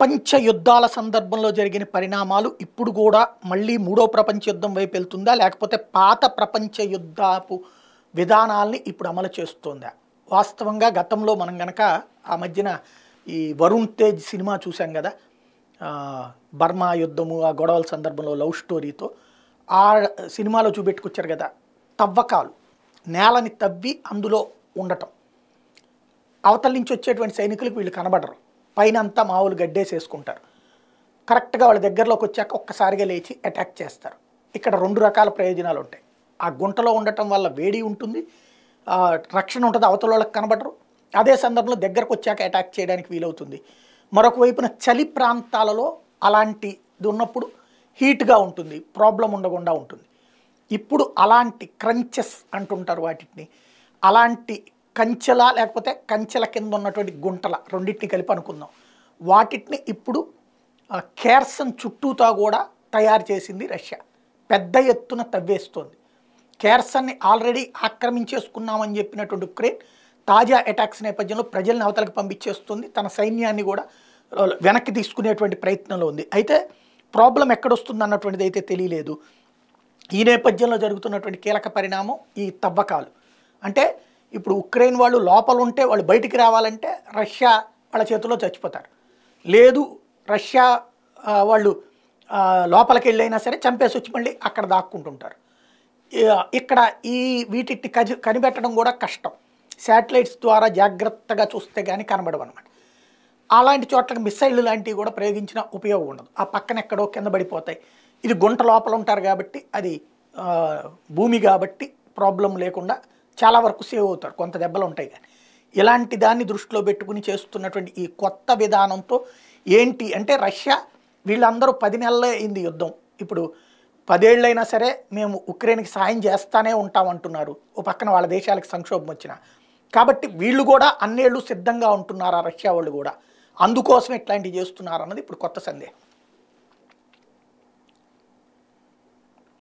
ప్రపంచ యుద్ధాల సందర్భంలో జరిగిన పరిణామాలు ఇప్పుడు కూడా మళ్ళీ మూడో ప్రపంచ యుద్ధం వైపు వెళ్తుందా లేకపోతే పాత ప్రపంచ యుద్ధపు విధానాల్ని ఇప్పుడు అమలు చేస్తుందా వాస్తవంగా గతంలో మనం గనక ఆ మధ్యన ఈ వరుణ్ తేజ్ సినిమా చూసాం కదా ఆ, బర్మా యుద్ధము ఆ గొడవల సందర్భంలో లవ్ స్టోరీతో ఆ సినిమాలో చూపెట్టుకొచ్చారు కదా తవ్వకాలు నేలని తవ్వి అందులో ఉండటం అవతల నుంచి వచ్చేటువంటి సైనికులకు వీళ్ళు కనబడరు పైన అంతా మామూలు గడ్డేసేసుకుంటారు కరెక్ట్గా వాళ్ళ దగ్గరలోకి వచ్చాక ఒక్కసారిగా లేచి అటాక్ చేస్తారు ఇక్కడ రెండు రకాల ప్రయోజనాలు ఉంటాయి ఆ గుంటలో ఉండటం వల్ల వేడి ఉంటుంది ఆ, రక్షణ ఉంటుంది అవతల వాళ్ళకి కనబడరు అదే సందర్భంలో దగ్గరకు వచ్చాక అటాక్ చేయడానికి వీలవుతుంది మరొక వైపున చలి ప్రాంతాలలో అలాంటిది ఉన్నప్పుడు హీట్గా ఉంటుంది ప్రాబ్లం ఉండకుండా ఉంటుంది ఇప్పుడు అలాంటి క్రంచెస్ అంటుంటారు వాటిని అలాంటి కంచెల లేకపోతే కంచెల కింద ఉన్నటువంటి గుంటల రెండింటిని కలిపి అనుకుందాం వాటిని ఇప్పుడు ఆ, కేర్సన్ చుట్టూతా కూడా తయారు చేసింది రష్యా పెద్ద ఎత్తున తవ్వేస్తోంది కేర్సన్ని ఆల్రెడీ ఆక్రమించేసుకున్నామని చెప్పినటువంటి ఉక్రెయిన్ తాజా అటాక్స్ నేపథ్యంలో ప్రజల్ని అవతలకు పంపించేస్తుంది తన సైన్యాన్ని కూడా ఆ, వెనక్కి తీసుకునేటువంటి ప్రయత్నంలో ఉంది అయితే ప్రాబ్లం ఎక్కడొస్తుంది అన్నటువంటిది అయితే తెలియలేదు ఈ నేపథ్యంలో జరుగుతున్నటువంటి కీలక పరిణామం ఈ తవ్వకాలు అంటే ఇప్పుడు ఉక్రెయిన్ వాళ్ళు లోపల ఉంటే వాళ్ళు బయటికి రావాలంటే రష్యా వాళ్ళ చేతిలో చచ్చిపోతారు లేదు రష్యా ఆ, వాళ్ళు ఆ, లోపలికి వెళ్ళైనా సరే చంపేసి వచ్చి మళ్ళీ అక్కడ దాక్కుంటుంటారు ఇ- ఇక్కడ ఈ వీటిని కని కనిపెట్టడం కూడా కష్టం శాటిలైట్స్ ద్వారా జాగ్రత్తగా చూస్తే కానీ కనబడవు అనమాట అలాంటి చోట్లకి మిసైళ్ళు లాంటివి కూడా ప్రయోగించిన ఉపయోగం ఉండదు ఆ పక్కన ఎక్కడో కింద పడిపోతాయి ఇది గుంట లోపల ఉంటారు కాబట్టి అది ఆ, భూమి కాబట్టి ప్రాబ్లం లేకుండా చాలా వరకు సేవ్ అవుతారు కొంత దెబ్బలు ఉంటాయి కానీ ఇలాంటి దాన్ని దృష్టిలో పెట్టుకుని చేస్తున్నటువంటి ఈ కొత్త విధానంతో ఏంటి అంటే రష్యా వీళ్ళందరూ పది నెలలే అయింది యుద్ధం ఇప్పుడు పదేళ్ళైనా సరే మేము ఉక్రెయిన్కి సాయం చేస్తానే ఉంటామంటున్నారు ఓ పక్కన వాళ్ళ దేశాలకు సంక్షోభం వచ్చిన కాబట్టి వీళ్ళు కూడా అన్నేళ్ళు సిద్ధంగా ఉంటున్నారా రష్యా వాళ్ళు కూడా అందుకోసం ఇట్లాంటివి చేస్తున్నారు అన్నది ఇప్పుడు కొత్త సందేహం